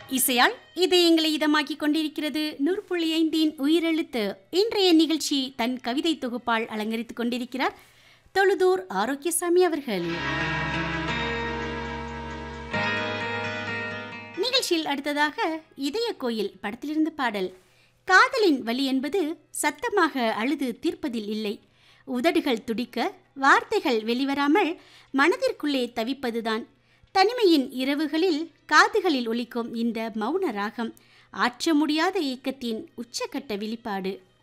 இசையால் இதயங்களை இதமாக்கிக் கொண்டிருக்கிறது நூறு புள்ளி ஐந்தின் உயிரெழுத்து இன்றைய நிகழ்ச்சி தன் கவிதை தொகுப்பால் அலங்கரித்துக் கொண்டிருக்கிறார் தொழுதூர் ஆரோக்கியசாமி அவர்கள் நிகழ்ச்சியில் அடுத்ததாக இதய கோயில் படத்திலிருந்து பாடல் காதலின் வலி என்பது சத்தமாக அழுது தீர்ப்பதில் இல்லை உதடுகள் துடிக்க வார்த்தைகள் வெளிவராமல் மனதிற்குள்ளே தவிப்பதுதான் தனிமையின் இரவுகளில் காதுகளில் ஒலிக்கும் இந்த மௌன ராகம் ஆற்ற முடியாத ஏக்கத்தின் உச்சக்கட்ட வெளிப்பாடு